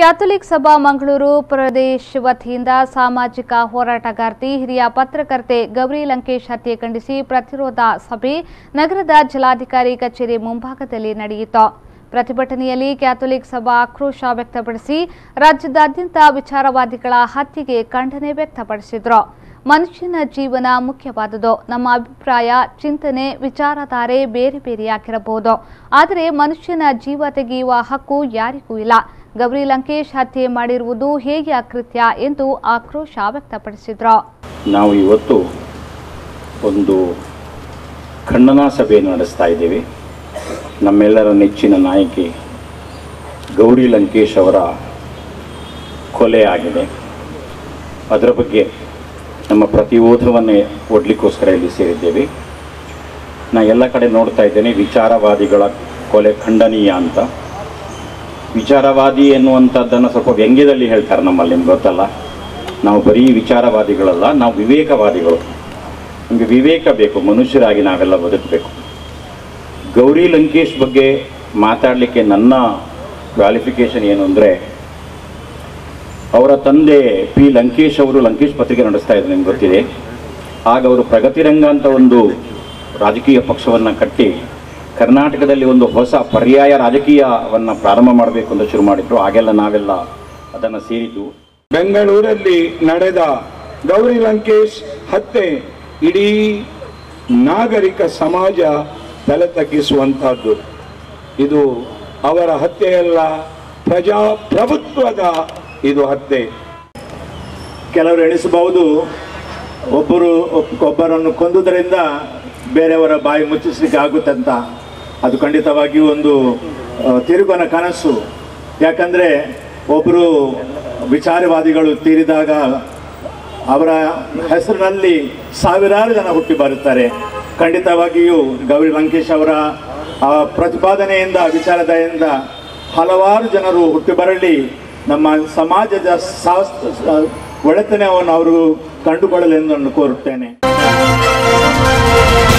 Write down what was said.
Catholic ಸಭಾ ಮಂಗಳೂರು ಪ್ರದೇಶ ವತಿಯಿಂದ ಸಾಮಾಜಿಕ ಹೋರಾಟಗಾರ್ತಿ ಹಿರಿಯ ಪತ್ರಕರ್ತೆ ಗೌರಿ ಲಂಕೇಶ್ ಹತ್ಯೆ ಖಂಡಿಸಿ ಪ್ರತಿರೋಧ ಸಭೆ ನಗರದ ಜಿಲ್ಲಾಧಿಕಾರಿ ಕಚೇರಿ ಮುಂಭಾಗದಲ್ಲಿ ನಡೆಯಿತು ಪ್ರತಿಭಟನೆಯಲ್ಲಿ ಕ್ಯಾಥೋಲಿಕ್ ಸಭಾ ಆಕ್ರೋಶ ವ್ಯಕ್ತಪಡಿಸಿ ರಾಜ್ಯದಾದ್ಯಂತ ವಿಚಾರವಾದಿಗಳ ಹತ್ಯೆಗೆ ಖಂಡನೆ ವ್ಯಕ್ತಪಡಿಸಿದ್ರು ಮನುಷ್ಯನ ಜೀವನ ಮುಖ್ಯವಾದುದು ನಮ್ಮ ಅಭಿಪ್ರಾಯ ಚಿಂತನೆ ವಿಚಾರಧಾರೆ ಬೇರೆ ಬೇರೆಯಾಗಿರಬಹುದು ಆದರೆ ಮನುಷ್ಯನ ಜೀವ ತೆಗೆಯುವ ಹಕ್ಕು ಯಾರಿಗೂ ಇಲ್ಲ ಗೌರಿ ಲಂಕೇಶ್ ಹತ್ಯೆ ಮಾಡಿರುವುದು ಹೇಗೆ ಅಕೃತ್ಯ ಎಂದು ಆಕ್ರೋಶ ವ್ಯಕ್ತಪಡಿಸಿದ್ರು ನಾವು ಇವತ್ತು ಒಂದು ಖಂಡನಾ ಸಭೆಯನ್ನು ನಡೆಸ್ತಾ ಇದ್ದೇವೆ ನಮ್ಮೆಲ್ಲರ ನೆಚ್ಚಿನ ನಾಯಕಿ ಗೌರಿ ಲಂಕೇಶ್ ಅವರ ಕೊಲೆ ಆಗಿದೆ ಅದರ ಬಗ್ಗೆ ನಮ್ಮ ಪ್ರತಿರೋಧವನ್ನೇ ಒಡ್ಲಿಕ್ಕೋಸ್ಕರ ಇಲ್ಲಿ ಸೇರಿದ್ದೇವೆ ನಾ ಎಲ್ಲ ಕಡೆ ನೋಡ್ತಾ ಇದ್ದೇನೆ ವಿಚಾರವಾದಿಗಳ ಕೊಲೆ ಖಂಡನೀಯ ಅಂತ ವಿಚಾರವಾದಿ ಎನ್ನುವಂಥದ್ದನ್ನು ಸ್ವಲ್ಪ ವ್ಯಂಗ್ಯದಲ್ಲಿ ಹೇಳ್ತಾರೆ ನಮ್ಮಲ್ಲಿ ನಿಮ್ಗೆ ಗೊತ್ತಲ್ಲ ನಾವು ಬರೀ ವಿಚಾರವಾದಿಗಳಲ್ಲ ನಾವು ವಿವೇಕವಾದಿಗಳು ನಮಗೆ ವಿವೇಕ ಬೇಕು ಮನುಷ್ಯರಾಗಿ ನಾವೆಲ್ಲ ಬದುಕಬೇಕು ಗೌರಿ ಲಂಕೇಶ್ ಬಗ್ಗೆ ಮಾತಾಡಲಿಕ್ಕೆ ನನ್ನ ಕ್ವಾಲಿಫಿಕೇಶನ್ ಏನು ಅಂದರೆ ಅವರ ತಂದೆ ಪಿ ಲಂಕೇಶ್ ಅವರು ಲಂಕೇಶ್ ಪತ್ರಿಕೆ ನಡೆಸ್ತಾ ಇದ್ರು ನಿಮ್ಗೆ ಗೊತ್ತಿದೆ ಆಗ ಅವರು ಪ್ರಗತಿರಂಗ ಅಂತ ಒಂದು ರಾಜಕೀಯ ಪಕ್ಷವನ್ನು ಕಟ್ಟಿ ಕರ್ನಾಟಕದಲ್ಲಿ ಒಂದು ಹೊಸ ಪರ್ಯಾಯ ರಾಜಕೀಯವನ್ನು ಪ್ರಾರಂಭ ಮಾಡಬೇಕು ಅಂತ ಶುರು ಮಾಡಿದ್ರು ಆಗೆಲ್ಲ ನಾವೆಲ್ಲ ಅದನ್ನು ಸೇರಿದ್ದು ಬೆಂಗಳೂರಲ್ಲಿ ನಡೆದ ಗೌರಿ ಲಂಕೇಶ್ ಹತ್ಯೆ ಇಡೀ ನಾಗರಿಕ ಸಮಾಜ ತಲೆ ತಗ್ಗಿಸುವಂತಹದ್ದು ಇದು ಅವರ ಹತ್ಯೆಯಲ್ಲ ಪ್ರಜಾಪ್ರಭುತ್ವದ ಇದು ಹತ್ಯೆ ಕೆಲವರು ಎಣಿಸಬಹುದು ಒಬ್ಬರು ಒಬ್- ಒಬ್ಬರನ್ನು ಕೊಂದುದರಿಂದ ಬೇರೆಯವರ ಬಾಯಿ ಮುಚ್ಚಿಸ್ಲಿಕ್ಕೆ ಆಗುತ್ತೆ ಅಂತ ಅದು ಖಂಡಿತವಾಗಿಯೂ ಒಂದು ಆ, ತಿರುಗನ ಕನಸು ಯಾಕಂದರೆ ಒಬ್ಬರು ವಿಚಾರವಾದಿಗಳು ತೀರಿದಾಗ ಅವರ ಹೆಸರಿನಲ್ಲಿ ಸಾವಿರಾರು ಜನ ಹುಟ್ಟಿ ಬರುತ್ತಾರೆ ಖಂಡಿತವಾಗಿಯೂ ಗೌರಿ ಲಂಕೇಶ್ ಅವರ ಆ ಪ್ರತಿಪಾದನೆಯಿಂದ ವಿಚಾರದೆಯಿಂದ ಹಲವಾರು ಜನರು ಹುಟ್ಟಿ ಬರಲಿ ನಮ್ಮ ಸಮಾಜದ ಶಾಸ್ ಒಳ್ಳೆತನವನ್ನು ಅವರು ಕಂಡುಕೊಳ್ಳಲೆಂದು ನಾನು ಕೋರುತ್ತೇನೆ